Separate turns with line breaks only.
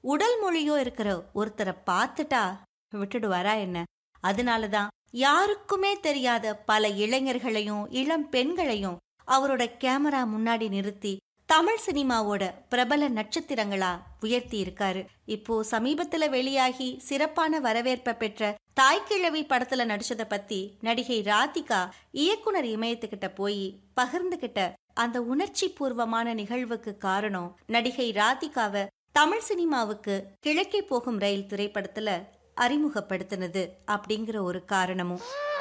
உடல் மொழியோ இருக்கிற ஒருத்தரை பார்த்துட்டா விட்டுடுவாரா என்ன அதனாலதான் யாருக்குமே தெரியாத பல இளைஞர்களையும் இளம் பெண்களையும் அவரோட கேமரா முன்னாடி நிறுத்தி தமிழ் சினிமாவோட பிரபல நட்சத்திரங்களா உயர்த்தி இருக்காரு இப்போ சமீபத்துல வெளியாகி சிறப்பான வரவேற்பை பெற்ற தாய்க்கிழவி படத்துல நடிச்சத பத்தி நடிகை ராதிகா இயக்குனர் இமயத்துக்கிட்ட போய் பகிர்ந்துகிட்ட அந்த உணர்ச்சி பூர்வமான நிகழ்வுக்கு காரணம் நடிகை ராதிகாவை தமிழ் சினிமாவுக்கு கிழக்கே போகும் ரயில் திரைப்படத்துல அறிமுகப்படுத்தினது அப்படிங்கிற ஒரு காரணமும்